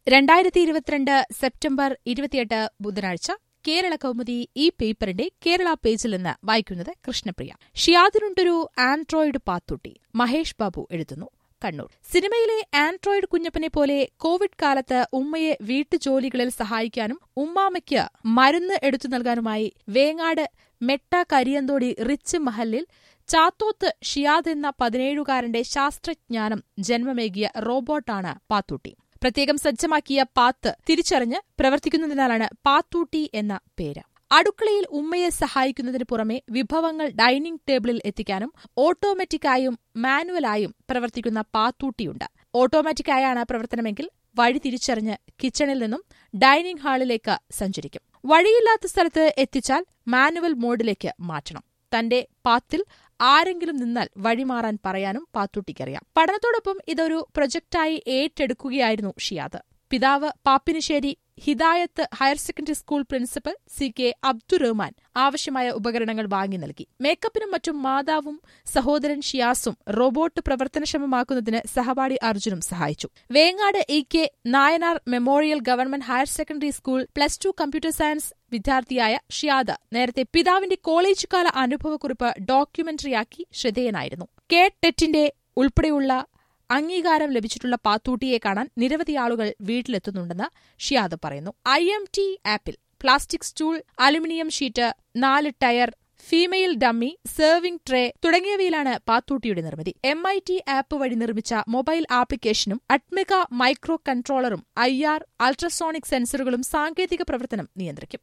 രണ്ടായിരത്തി ഇരുപത്തിരണ്ട് സെപ്റ്റംബർ ഇരുപത്തിയെട്ട് ബുധനാഴ്ച കേരള കൗമുദി ഈ പേപ്പറിന്റെ കേരള പേജിൽ നിന്ന് വായിക്കുന്നത് കൃഷ്ണപ്രിയ ഷിയാദിനുണ്ടൊരു ആൻഡ്രോയിഡ് പാത്തുട്ടി മഹേഷ് ബാബു എഴുതുന്നു കണ്ണൂർ സിനിമയിലെ ആൻഡ്രോയിഡ് കുഞ്ഞപ്പനെ പോലെ കോവിഡ് കാലത്ത് ഉമ്മയെ വീട്ടുജോലികളിൽ സഹായിക്കാനും ഉമ്മാമയ്ക്ക് മരുന്ന് എടുത്തു നൽകാനുമായി വേങ്ങാട് മെട്ട കരിയന്തോടി റിച്ച് മഹലിൽ ചാത്തോത്ത് ഷിയാദ് എന്ന പതിനേഴുകാരന്റെ ശാസ്ത്രജ്ഞാനം ജന്മമേകിയ റോബോട്ടാണ് പാത്തൂട്ടി പ്രത്യേകം സജ്ജമാക്കിയ പാത്ത് തിരിച്ചറിഞ്ഞ് പ്രവർത്തിക്കുന്നതിനാലാണ് പാത്തൂട്ടി എന്ന പേര് അടുക്കളയിൽ ഉമ്മയെ സഹായിക്കുന്നതിന് പുറമെ വിഭവങ്ങൾ ഡൈനിംഗ് ടേബിളിൽ എത്തിക്കാനും ഓട്ടോമാറ്റിക്കായും മാനുവലായും പ്രവർത്തിക്കുന്ന പാത്തൂട്ടിയുണ്ട് ഓട്ടോമാറ്റിക്കായാണ് പ്രവർത്തനമെങ്കിൽ വഴി തിരിച്ചറിഞ്ഞ് കിച്ചണിൽ നിന്നും ഡൈനിംഗ് ഹാളിലേക്ക് സഞ്ചരിക്കും വഴിയില്ലാത്ത സ്ഥലത്ത് എത്തിച്ചാൽ മാനുവൽ മോഡിലേക്ക് മാറ്റണം തന്റെ പാത്തിൽ ആരെങ്കിലും നിന്നാൽ വഴിമാറാൻ പറയാനും പാത്തൂട്ടിക്കറിയാം പഠനത്തോടൊപ്പം ഇതൊരു പ്രൊജക്ടായി ഏറ്റെടുക്കുകയായിരുന്നു ഷിയാദ് പിതാവ് Pappinissery Hidayath higher secondary school principal C K Abdurahman ആവശ്യമായ ഉപകരണങ്ങൾ വാങ്ങി നൽകി മേക്കപ്പിനും മറ്റും മാതാവും സഹോദരൻ ഷിയാസും റോബോട്ട് പ്രവർത്തനക്ഷമമാക്കുന്നതിന് സഹപാഠി അർജുനും സഹായിച്ചു Vengad E K Nayanar memorial government higher secondary school plus two computer science വിദ്യാർത്ഥിയായ ഷിയാദ് നേരത്തെ പിതാവിന്റെ കോളേജ് കാല അനുഭവക്കുറിപ്പ് ഡോക്യുമെന്ററിയാക്കി ശ്രദ്ധേയനായിരുന്നു കെ ടെറ്റിന്റെ ഉൾപ്പെടെയുള്ള അംഗീകാരം ലഭിച്ചിട്ടുള്ള പാത്തൂട്ടിയെ കാണാൻ നിരവധി ആളുകൾ വീട്ടിലെത്തുന്നുണ്ടെന്ന് ഷിയാദ് പറയുന്നു ഐ എം ടി ആപ്പിൽ പ്ലാസ്റ്റിക് സ്റ്റൂൾ അലുമിനിയം ഷീറ്റ് നാല് tier female dummy serving tray തുടങ്ങിയവയിലാണ് പാത്തൂട്ടിയുടെ നിർമ്മിതി എം ഐ ടി ആപ്പ് വഴി നിർമ്മിച്ച മൊബൈൽ ആപ്ലിക്കേഷനും അറ്റ്മിക മൈക്രോ കൺട്രോളറും ഐ ആർ അൾട്രാസോണിക് സെൻസറുകളും സാങ്കേതിക പ്രവർത്തനം നിയന്ത്രിക്കും